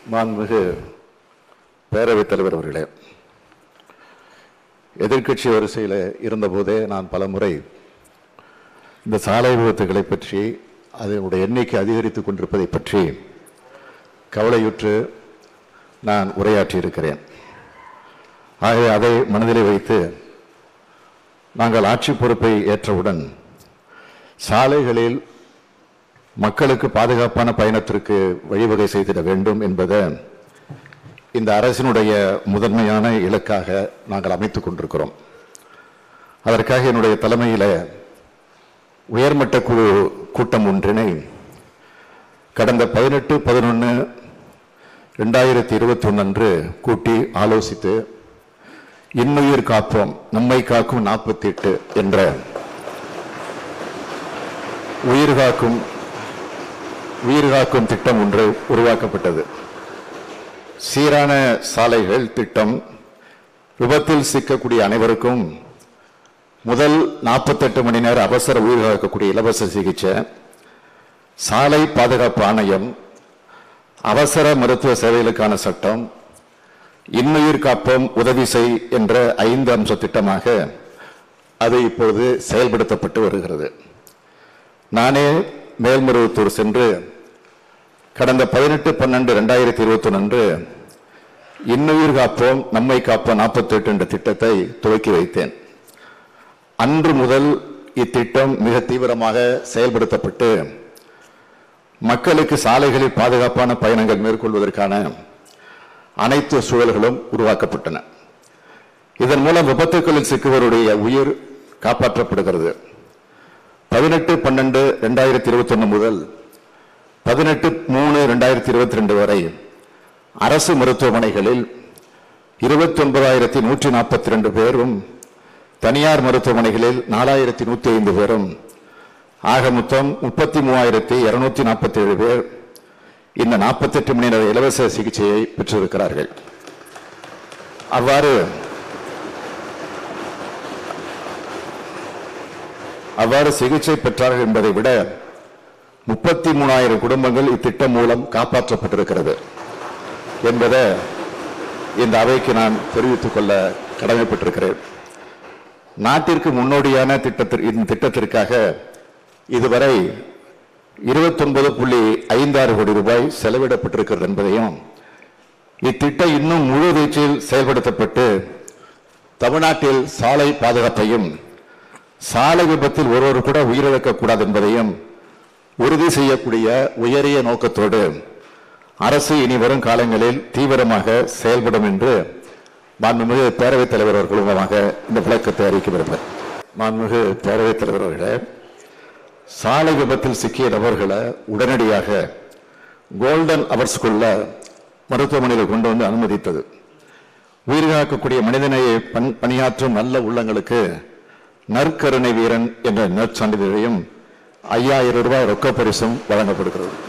மாண்புமிகு பேரவைத் தலைவர் அவர்களே எதிர்க்கட்சி வரிசையில் இருந்தபோதே நான் பலமுறை இந்த சாலை விபத்துகளை பற்றி அதனுடைய எண்ணிக்கை அதிகரித்துக் கொண்டிருப்பதை பற்றி கவலையுற்று நான் உரையாற்றியிருக்கிறேன் ஆகவே அதை மனதிலே வைத்து நாங்கள் ஆட்சி பொறுப்பை ஏற்றவுடன் சாலைகளில் மக்களுக்கு பாதுகாப்பான பயணத்திற்கு வழிவகை செய்திட வேண்டும் என்பதை இந்த அரசினுடைய முதன்மையான இலக்காக நாங்கள் அமைத்துக் கொண்டிருக்கிறோம் அதற்காக என்னுடைய தலைமையில் உயர்மட்ட குழு கூட்டம் ஒன்றினை கடந்த பதினெட்டு பதினொன்று ரெண்டாயிரத்தி இருபத்தி அன்று கூட்டி ஆலோசித்து இன்னுயிர் காப்போம் நம்மை காக்கும் நாற்பத்தி எட்டு என்ற உயிர் காக்கும் உயிர் காக்கும் திட்டம் ஒன்று உருவாக்கப்பட்டது சீரான சாலைகள் திட்டம் விபத்தில் சிக்கக்கூடிய அனைவருக்கும் முதல் நாற்பத்தெட்டு மணி நேர அவசர உயிர் காக்கக்கூடிய இலவச சிகிச்சை சாலை பாதுகாப்பு ஆணையம் அவசர மருத்துவ சேவைகளுக்கான சட்டம் இன்னுயிர் காப்போம் உதவி செய் என்ற ஐந்து அம்ச திட்டமாக அது இப்பொழுது செயல்படுத்தப்பட்டு வருகிறது நானே மேல்மருவத்தூர் சென்று கடந்த பதினெட்டு பன்னெண்டு ரெண்டாயிரத்தி இருபத்தி ஒன்று இன்னுயிர் காப்போம் நம்மை காப்போம் நாற்பத்தி எட்டு என்ற திட்டத்தை துவக்கி வைத்தேன் அன்று முதல் இத்திட்டம் மிக தீவிரமாக செயல்படுத்தப்பட்டு மக்களுக்கு சாலைகளில் பாதுகாப்பான பயணங்கள் மேற்கொள்வதற்கான அனைத்து சூழல்களும் உருவாக்கப்பட்டன இதன் மூலம் விபத்துக்களில் சிக்குவருடைய உயிர் காப்பாற்றப்படுகிறது பதினெட்டு பன்னெண்டு ரெண்டாயிரத்தி இருபத்தி ஒன்று முதல் பதினெட்டு மூணு ரெண்டாயிரத்தி இருபத்தி ரெண்டு வரை அரசு மருத்துவமனைகளில் இருபத்தி ஒன்பதாயிரத்தி நூற்றி நாற்பத்தி ரெண்டு பேரும் தனியார் மருத்துவமனைகளில் நாலாயிரத்தி நூற்றி ஐந்து பேரும் ஆக மொத்தம் முப்பத்தி மூவாயிரத்தி இருநூத்தி நாற்பத்தி ஏழு பேர் இந்த நாற்பத்தெட்டு மணி நேர இலவச சிகிச்சையை பெற்றிருக்கிறார்கள் அவ்வாறு அவ்வாறு சிகிச்சை பெற்றார்கள் என்பதை விட முப்பத்தி மூணாயிரம் குடும்பங்கள் இத்திட்டம் மூலம் காப்பாற்றப்பட்டிருக்கிறது என்பதை இந்த அவைக்கு நான் தெரிவித்துக் கொள்ள கடமைப்பட்டிருக்கிறேன் நாட்டிற்கு முன்னோடியான திட்டத்திற்கு இந்த திட்டத்திற்காக இதுவரை இருபத்தொன்பது புள்ளி ஐந்தாறு கோடி ரூபாய் செலவிடப்பட்டிருக்கிறது என்பதையும் இத்திட்டம் இன்னும் முழு வீச்சில் செயல்படுத்தப்பட்டு தமிழ்நாட்டில் சாலை பாதுகாப்பையும் சாலை விபத்தில் ஒருவர் கூட உயிரிழக்கக்கூடாது என்பதையும் உறுதி செய்யக்கூடிய உயரிய நோக்கத்தோடு அரசு இனி வரும் காலங்களில் தீவிரமாக செயல்படும் என்று மாண்புமிகு பேரவைத் தலைவர் அவர்கள் மூலமாக இந்த விளக்கத்தை அறிவிக்க விரும்புகிறேன் மாண்புமிகு பேரவைத் தலைவர் அவர்களே சாலை விபத்தில் சிக்கிய நபர்களை உடனடியாக கோல்டன் அவர்ஸ்குள்ள மருத்துவமனையில் கொண்டு வந்து அனுமதித்தது உயிர்காக்கக்கூடிய மனிதனையை பண் பணியாற்றும் நல்ல உள்ளங்களுக்கு நற்கருணை வீரன் என்ற நற்சான்றிதழையும் ஐயாயிரம் ரூபாய் ரொக்க பரிசும் வழங்கப்படுகிறது